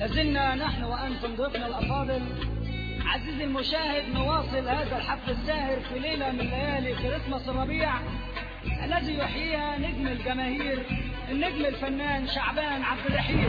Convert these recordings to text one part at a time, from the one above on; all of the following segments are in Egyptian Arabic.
لازلنا نحن وأنتم ضيوفنا الأفاضل عزيزي المشاهد نواصل هذا الحفل الساهر في ليلة من ليالي كريسماس الربيع الذي يحييها نجم الجماهير النجم الفنان شعبان عبد الرحيم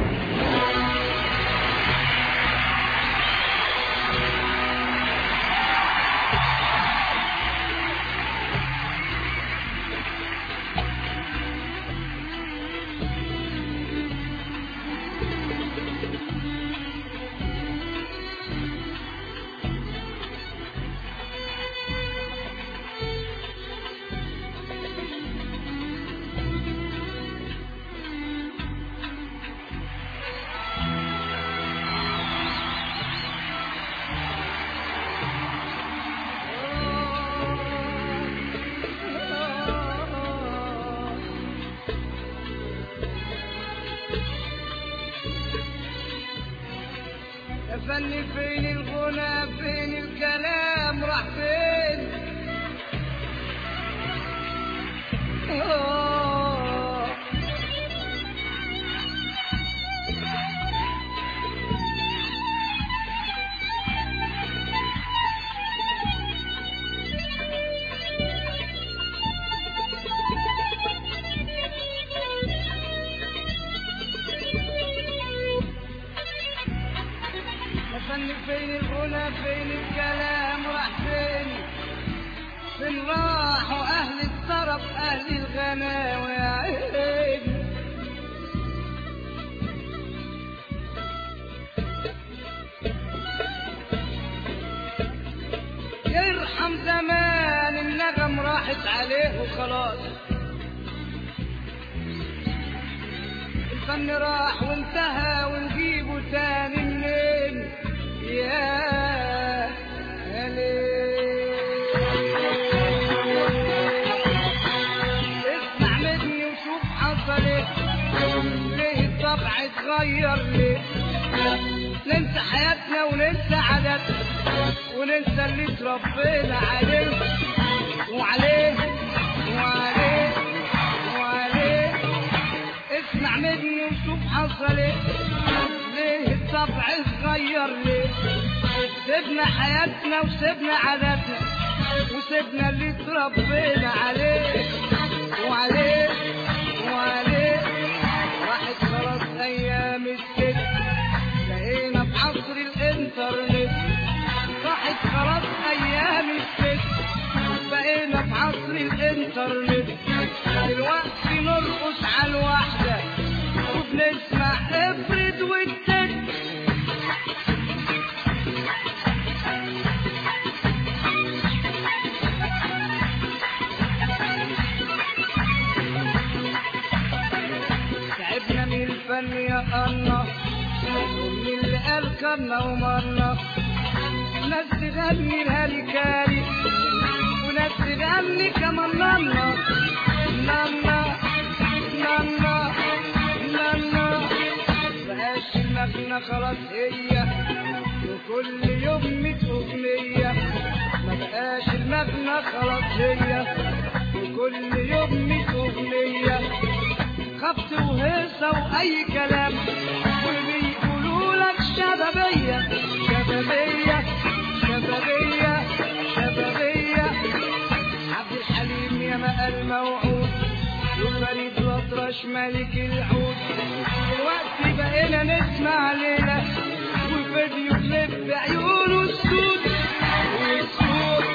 يا فني فين الغنى فين الكلام راح فين آه. يا فني فين الغنى فين الكلام راح فين فين راحوا اهل الطرب اهل الغناوي يا عيني يرحم زمان النغم راحت عليه وخلاص الفن راح وانتهى ونجيبه تاني منين يا يا ليل. اسمع مني وشوف حصل ايه ليه الطبع اتغير ليه ننسى حياتنا وننسى عاداتنا وننسى اللي اتربينا عليه وعليه وعليه وعليه اسمع مني وشوف حصل ايه ليه الطبع اتغير ليه سيبنا حياتنا وسيبنا عاداتنا وسيبنا اللي اتربينا عليه وعليه وعليه راحت خلاص ايام الست لقينا في عصر الانترنت راحت خلاص ايام الست بقينا في عصر الانترنت دلوقتي نرقص على الواحدة وبنسمع افرد والست تعبنا من الفن يا الله ومن اللي قال كرنا ومرنا ناس تغني الهاليكاري وناس تغني كمان نانا نانا نانا نانا بقاش المغنى خلاص هي وكل يوم ميت أغنية ما بقاش المغنى خلاص هي وكل يوم ميت أغنية خبط وهيصة وأي كلام وبيقولوا لك شبابية شبابية شبابية شبابية عبد الحليم يا ماء الموعود وفريد الأطرش ملك العود دلوقتي بقينا نسمع ليلة والفيديو كليب بعيونه السود والسود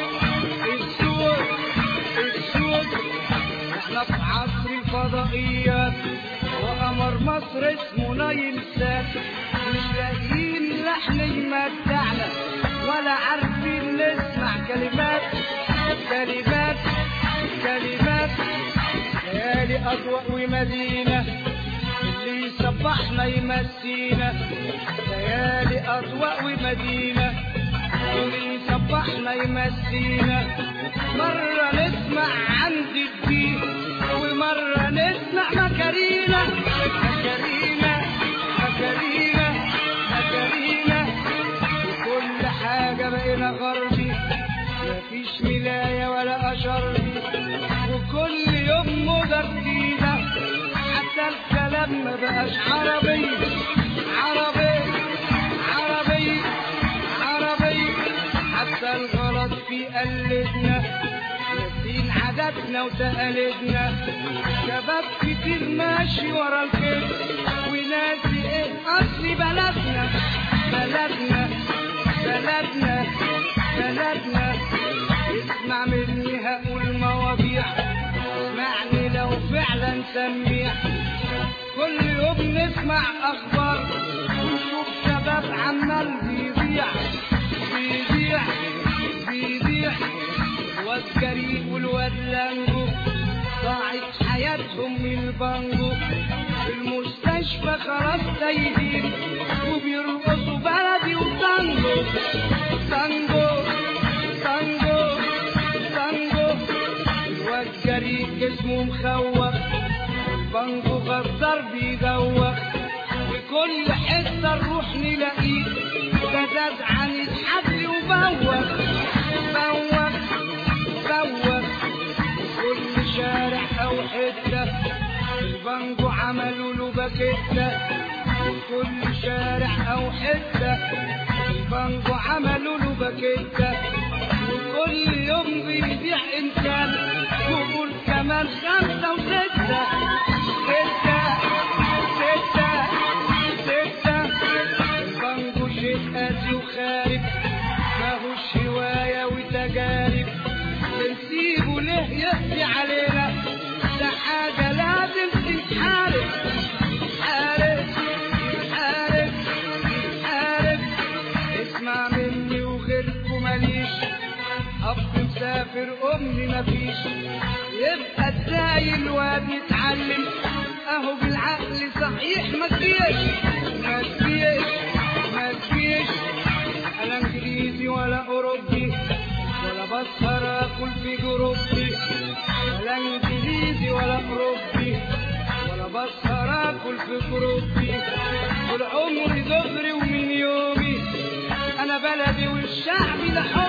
السود السود احنا في عصر الفضائيات وقمر مصر اسمه نايل سات مش لاقيين لحن يمتعنا ولا عارفين نسمع كلمات كلمات كلمات ليالي أضواء ومدينة اللي يصبحنا يمسينا ليالي أضواء ومدينة اللي يصبحنا يمسينا مرة نسمع عند الدين ومرة نسمع مكارينا مكارينا مكارينا مكارينا وكل حاجة بقينا غربي مفيش ملاية ولا أشربي وكل يوم موضة جديدة حتى الكلام ما بقاش عربي عربي في قلبنا ناسين عاداتنا وتقاليدنا شباب كتير ماشي ورا الخير وناسي ايه اصل بلدنا بلدنا بلدنا بلدنا اسمع مني هقول مواضيع اسمعني لو فعلا سميع كل يوم نسمع اخبار ونشوف شباب عمال بيضيع بيضيع بيضيع الواد جريء والواد لانجو ضاعت حياتهم من البانجو في المستشفى خلاص تايهين وبيرقصوا بلدي وتانجو تانجو تانجو تانجو الواد جريء جسمه مخوخ البانجو غدار بيدوخ في حتة نروح نلاقيه ده زاد عن الحد وبوخ بوخ بوخ كل شارع أو حتة البانجو عملوا له باكيتة كل شارع أو حتة البانجو عملوا له باكيتة وكل يوم بيبيع إنسان وقول كمان خمسة وستة ستة ستة ستة البانجو شيء قاسي وخارب ماهوش هواية وتجارب بنسيبه ليه يقضي علينا ده حاجة لازم تتحارب حارب حارب حارب اسمع مني وغيركم ماليش أب مسافر أمي مفيش يبقى ازاي الواد يتعلم أهو بالعقل صحيح ما تجيش ما تجيش ما تجيش لا انجليزي ولا اوروبي ولا بسهر اكل في جروبي ولا انجليزي ولا اوروبي ولا بسهر اكل في جروبي طول عمري دغري ومن يومي انا بلدي والشعب ده